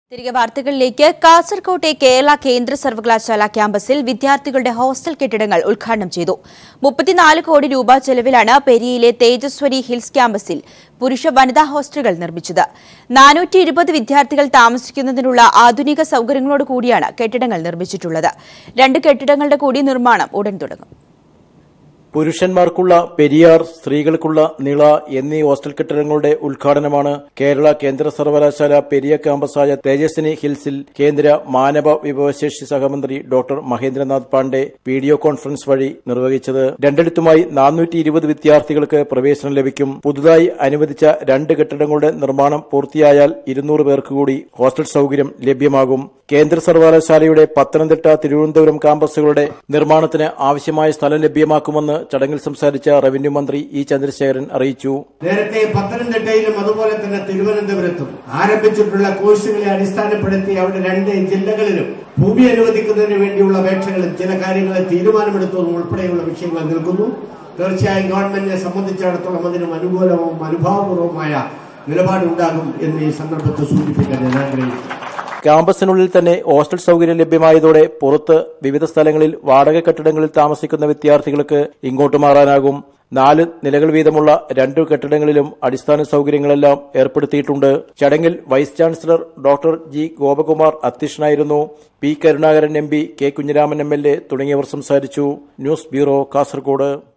തിരികെ വാർത്തകളിലേക്ക് കാസർകോട്ടെ കേരള കേന്ദ്ര സർവകലാശാല ക്യാമ്പസിൽ വിദ്യാർത്ഥികളുടെ ഹോസ്റ്റൽ കെട്ടിടങ്ങൾ ഉദ്ഘാടനം ചെയ്തു മുപ്പത്തിനാല് കോടി രൂപ ചെലവിലാണ് പെരിയയിലെ തേജസ്വരി ഹിൽസ് ക്യാമ്പസിൽ പുരുഷ വനിതാ ഹോസ്റ്റലുകൾ നിർമ്മിച്ചത് നാനൂറ്റി ഇരുപത് വിദ്യാർത്ഥികൾ താമസിക്കുന്നതിനുള്ള ആധുനിക സൌകര്യങ്ങളോട് കൂടിയാണ് കെട്ടിടങ്ങൾ നിർമ്മിച്ചിട്ടുള്ളത് രണ്ട് കെട്ടിടങ്ങളുടെ കൂടി നിർമ്മാണം ഉടൻ തുടങ്ങും പുരുഷന്മാർക്കുള്ള പെരിയാർ സ്ത്രീകൾക്കുള്ള നിള എന്നീ ഹോസ്റ്റൽ കെട്ടിടങ്ങളുടെ ഉദ്ഘാടനമാണ് കേരള കേന്ദ്ര സർവകലാശാല പെരിയ ക്യാമ്പസായ തേജസ്വിനി ഹിൽസിൽ കേന്ദ്ര മാനവ വിഭവശേഷി സഹമന്ത്രി doctor Mahendranath Pandey video conference വഴി നിർവഹിച്ചത് രണ്ടിടത്തുമായി നാനൂറ്റി ഇരുപത് വിദ്യാർത്ഥികൾക്ക് പ്രവേശനം ലഭിക്കും പുതുതായി അനുവദിച്ച രണ്ട് കെട്ടിടങ്ങളുടെ നിർമ്മാണം പൂർത്തിയായാൽ ഇരുന്നൂറ് പേർക്ക് കൂടി ഹോസ്റ്റൽ സൌകര്യം ലഭ്യമാകും കേന്ദ്ര സർവകലാശാലയുടെ പത്തനംതിട്ട തിരുവനന്തപുരം ക്യാമ്പസുകളുടെ നിർമ്മാണത്തിന് ആവശ്യമായ സ്ഥലം ലഭ്യമാക്കുമെന്ന് ചടങ്ങിൽ സംസാരിച്ച റവന്യൂ മന്ത്രി ഇ ചന്ദ്രശേഖരൻ അറിയിച്ചു നേരത്തെ പത്തനംതിട്ടയിലും അതുപോലെ തന്നെ തിരുവനന്തപുരത്തും ആരംഭിച്ചിട്ടുള്ള കോഴ്സുകളെ അടിസ്ഥാനപ്പെടുത്തി അവിടെ രണ്ട് ജില്ലകളിലും ഭൂമി അനുവദിക്കുന്നതിന് വേണ്ടിയുള്ള അപേക്ഷകളും ചില കാര്യങ്ങളിൽ തീരുമാനമെടുത്തതും ഉൾപ്പെടെയുള്ള വിഷയങ്ങൾ നിൽക്കുന്നു തീർച്ചയായും ഗവൺമെന്റിനെ സംബന്ധിച്ചിടത്തോളം അതിനും അനുകൂലവും അനുഭാവപൂർവമായ നിലപാടുണ്ടാകും എന്ന് ഈ സന്ദർഭത്തിൽ സൂചിപ്പിക്കാൻ ഞാൻ ആഗ്രഹിക്കുന്നു ക്യാമ്പസിനുള്ളിൽ തന്നെ ഹോസ്റ്റൽ സൌകര്യം ലഭ്യമായതോടെ പുറത്ത് വിവിധ സ്ഥലങ്ങളിൽ വാടക കെട്ടിടങ്ങളിൽ താമസിക്കുന്ന വിദ്യാർത്ഥികൾക്ക് ഇങ്ങോട്ട് മാറാനാകും നാല് നിലകൾ വീതമുള്ള രണ്ടു കെട്ടിടങ്ങളിലും അടിസ്ഥാന സൌകര്യങ്ങളെല്ലാം ഏർപ്പെടുത്തിയിട്ടുണ്ട് ചടങ്ങിൽ vice chancellor doctor G Gopakumar അധ്യക്ഷനായിരുന്നു P Karunakaran M P K Kunhiraman M L A തുടങ്ങിയവർ സംസാരിച്ചു ന്യൂസ് ബ്യൂറോ കാസർഗോഡ്